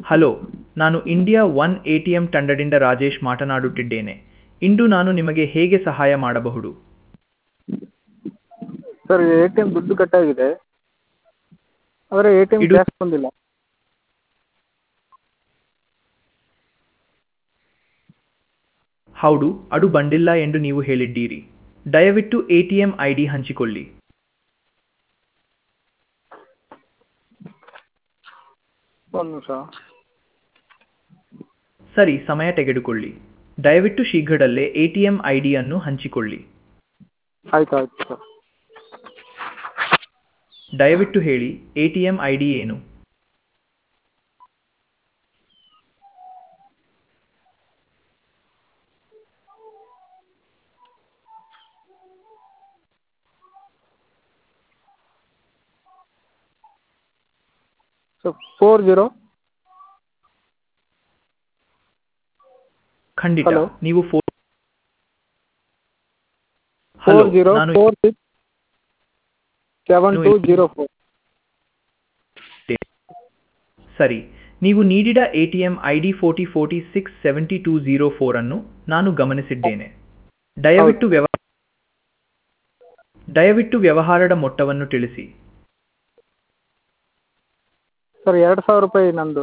Hello ನಾನು India one A T M ತಂಡದಿಂದ ರಾಜೇಶ್ ಮಾತನಾಡುತ್ತಿದ್ದೇನೆ ಇಂದು ನಾನು ನಿಮಗೆ ಹೇಗೆ ಸಹಾಯ ಮಾಡಬಹುದು ಸರ್ ಎ ಟಿ ಎಮ್ ದುಡ್ಡು ಕಟ್ಟಾಗಿದೆ ಆದರೆ ಎ ಟಿ ಎಮ್ ಇದು- ಕ್ಯಾಶ್ ಬಂದಿಲ್ಲ ಹೌದು ಅದು ಬಂದಿಲ್ಲ ಎಂದು ನೀವು ಹೇಳಿದ್ದೀರಿ ದಯವಿಟ್ಟು A T M I D ಹಂಚಿಕೊಳ್ಳಿ ಒಂದು ನಿಮಿಷ ಸರಿ ಸಮಯ ತೆಗೆದುಕೊಳ್ಳಿ ದಯವಿಟ್ಟು ಶೀಘ್ರದಲ್ಲೇ ಎ ಟಿ ಎಂ ಐ ಡಿಯನ್ನು ಹಂಚಿಕೊಳ್ಳಿ ಆಯ್ತು ಆಯ್ತು ಸರ್ ದಯವಿಟ್ಟು ಹೇಳಿ A T M I D ಏನು ಸರ್ ಫೋರ್ ಜೀರೋ ಖಂಡಿತ Hello? ನೀವು ಫೋ ಹಲೋ ಫೋರ್ ಜೀರೋ ನಾನು four six seven two zero four ಸರಿ ನೀವು ನೀಡಿದ A T M I D forty forty six seventy two zero four ಅನ್ನು ನಾನು ಗಮನಿಸಿದ್ದೇನೆ ದಯವಿಟ್ಟು ವ್ಯವ ದಯವಿಟ್ಟು ವ್ಯವಹಾರದ ಮೊತ್ತವನ್ನು ತಿಳಿಸಿ ಸರ್ ಎರಡು ಸಾವಿರ ರೂಪಾಯಿ ನಂದು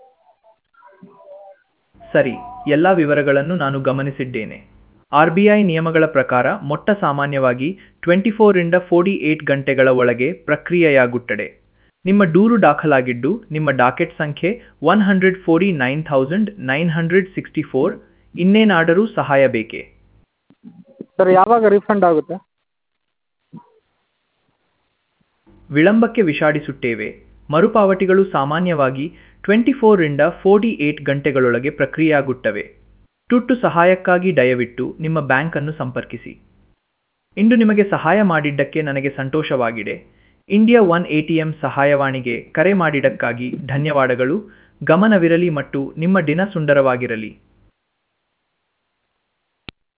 ಸರಿ ಎಲ್ಲ ವಿವರಗಳನ್ನು ನಾನು ಗಮನಿಸಿದ್ದೇನೆ ಆರ್ ಬಿ ಐ ನಿಯಮಗಳ ಪ್ರಕಾರ ಮೊಟ್ಟ ಸಾಮಾನ್ಯವಾಗಿ ಟ್ವೆಂಟಿ ಫೋರಿಂದ ಫೋರ್ಟಿ ಏಟ್ ಗಂಟೆಗಳ ಒಳಗೆ ಪ್ರಕ್ರಿಯೆಯಾಗುತ್ತದೆ ನಿಮ್ಮ ದೂರು ದಾಖಲಾಗಿದ್ದು ನಿಮ್ಮ ಡಾಕೆಟ್ ಸಂಖ್ಯೆ one hundred forty nine thousand nine hundred sixty four ಇನ್ನೇನಾದರೂ ಸಹಾಯ ಬೇಕೇ ಸರ್ ಯಾವಾಗ ರೀಫಂಡ್ ಆಗುತ್ತೆ ವಿಳಂಬಕ್ಕೆ ವಿಷಾದಿಸುತ್ತೇವೆ ಮರುಪಾವತಿಗಳು ಸಾಮಾನ್ಯವಾಗಿ ಟ್ವೆಂಟಿ ಫೋರಿಂದ ಫೋರ್ಟಿ ಏಟ್ ಗಂಟೆಗಳೊಳಗೆ ಪ್ರಕ್ರಿಯೆಯಾಗುತ್ತವೆ ತುರ್ತು ಸಹಾಯಕ್ಕಾಗಿ ದಯವಿಟ್ಟು ನಿಮ್ಮ ಬ್ಯಾಂಕನ್ನು ಸಂಪರ್ಕಿಸಿ ಇಂದು ನಿಮಗೆ ಸಹಾಯ ಮಾಡಿದ್ದಕ್ಕೆ ನನಗೆ ಸಂತೋಷವಾಗಿದೆ India one A T M ಸಹಾಯವಾಣಿಗೆ ಕರೆ ಮಾಡಿದ್ದಕ್ಕಾಗಿ ಧನ್ಯವಾದಗಳು ಗಮನವಿರಲಿ ಮತ್ತು ನಿಮ್ಮ ದಿನ ಸುಂದರವಾಗಿರಲಿ